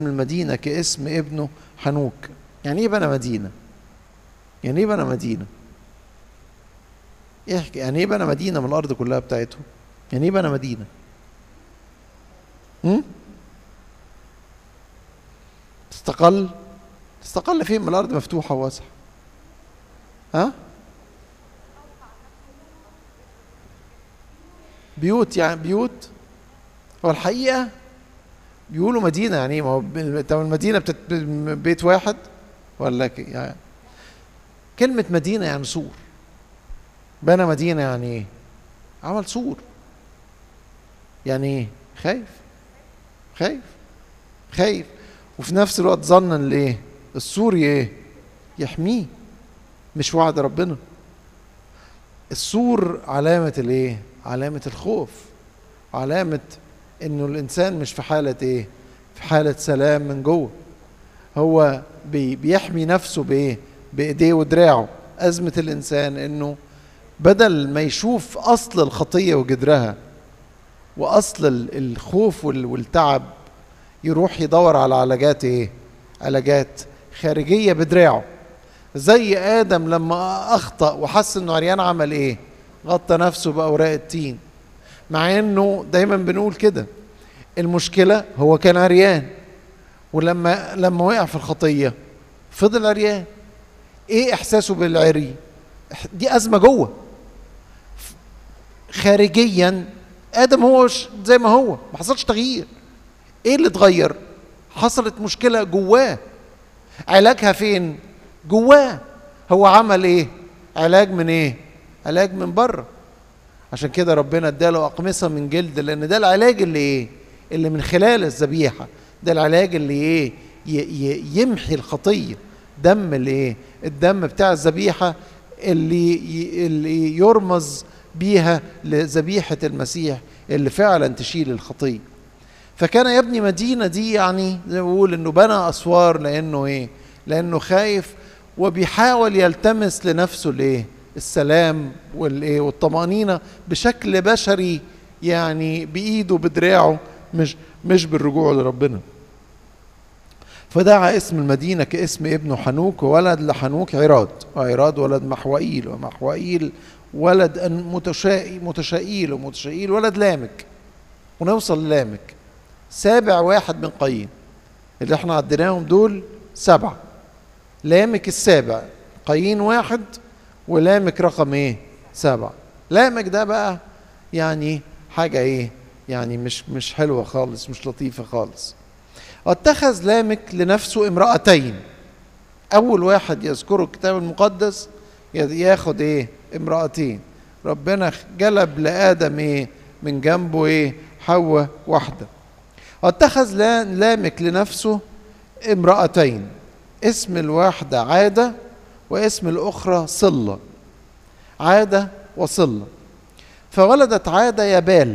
المدينة كاسم ابنه حنوك يعني ايه بنى مدينة يعني ايه بنى مدينة احكي يعني ايه بنى مدينة من الأرض كلها بتاعته يعني ايه بنى مدينة هم؟ استقل استقل فين من الأرض مفتوحة وواسعة ها بيوت يعني بيوت هو الحقيقة بيقولوا مدينة يعني ايه ما هو طب المدينة بتت... بيت واحد ولا ك... يعني كلمة مدينة يعني سور بنى مدينة يعني ايه عمل سور يعني ايه خايف خايف خايف وفي نفس الوقت ظن ان ايه السور ايه يحميه مش وعد ربنا السور علامة الايه علامة الخوف علامة انه الانسان مش في حالة ايه في حالة سلام من جوه هو بي بيحمي نفسه بايه بايديه ودراعه ازمة الانسان انه بدل ما يشوف اصل الخطية وجدرها واصل الخوف والتعب يروح يدور على علاجات ايه علاجات خارجية بدراعه زي ادم لما اخطأ وحس انه عريان عمل ايه غطى نفسه باوراق التين مع انه دايما بنقول كده المشكله هو كان عريان ولما لما وقع في الخطيه فضل عريان ايه احساسه بالعري دي ازمه جوه خارجيا ادم هو زي ما هو ما حصلش تغيير ايه اللي اتغير حصلت مشكله جواه علاجها فين جواه هو عمل ايه علاج من ايه علاج من بره عشان كده ربنا اداله اقمصه من جلد لان ده العلاج اللي ايه اللي من خلال الذبيحه ده العلاج اللي ايه يمحي الخطيه دم الايه الدم بتاع الذبيحه اللي اللي يرمز بيها لذبيحه المسيح اللي فعلا تشيل الخطيه فكان يبني مدينه دي يعني زي ما بقول انه بنى اسوار لانه ايه لانه خايف وبيحاول يلتمس لنفسه الايه السلام والايه والطمانينه بشكل بشري يعني بايده بدراعه مش مش بالرجوع لربنا فدعا اسم المدينة كاسم ابنه حنوك وولد لحنوك عراد وعراد ولد محوئيل ومحوئيل ولد متشائي متشائيل ومتشائيل ولد لامك ونوصل للامك سابع واحد من قايين اللي احنا عديناهم دول سبعة لامك السابع قايين واحد ولامك رقم ايه سبعة لامك ده بقى يعني حاجة ايه يعني مش مش حلوة خالص مش لطيفة خالص اتخذ لامك لنفسه امرأتين أول واحد يذكره الكتاب المقدس ياخد ايه امرأتين ربنا جلب لآدم ايه من جنبه ايه حواء واحدة اتخذ لامك لنفسه امرأتين اسم الواحدة عادة واسم الأخرى صلة عادة وصلة فولدت عادة يبال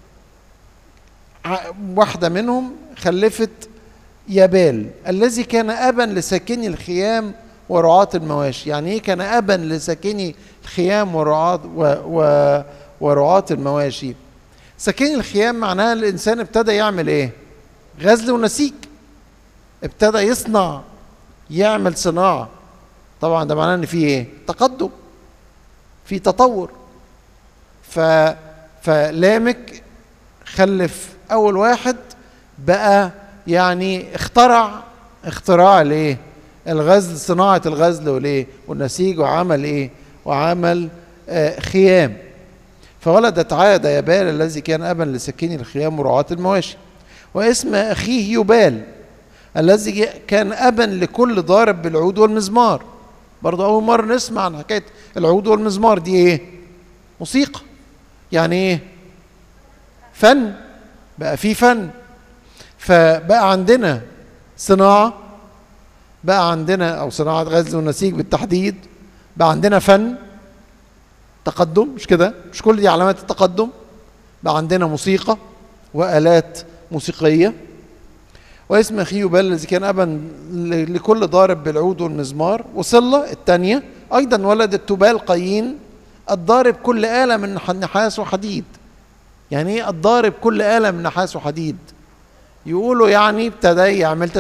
واحدة منهم خلفت يبال الذي كان أبا لساكني الخيام ورعاة المواشي يعني إيه كان أبا لساكني الخيام ورعاة و و ورعاة المواشي ساكني الخيام معناها الإنسان ابتدى يعمل إيه غزل ونسيج ابتدى يصنع يعمل صناعة طبعا ده معناه ان في ايه تقدم في تطور ف فلامك خلف اول واحد بقى يعني اخترع اختراع الايه الغزل صناعة الغزل والايه والنسيج وعمل ايه وعمل آه خيام فولدت عادة يبال الذي كان أبا لسكين الخيام ورعاة المواشي واسم أخيه يبال الذي كان أبا لكل ضارب بالعود والمزمار برضه أول مرة نسمع عن حكاية العود والمزمار دي إيه؟ موسيقى يعني إيه؟ فن بقى في فن فبقى عندنا صناعة بقى عندنا أو صناعة غزل ونسيج بالتحديد بقى عندنا فن تقدم مش كده؟ مش كل دي علامات التقدم بقى عندنا موسيقى وآلات موسيقية واسم أخيه يبال الذي كان أبا لكل ضارب بالعود والمزمار وصلة الثانية أيضا ولدت تبال قايين الضارب كل آلة من نحاس وحديد يعني إيه الضارب كل آلة من نحاس وحديد يقولوا يعني ابتدى يعمل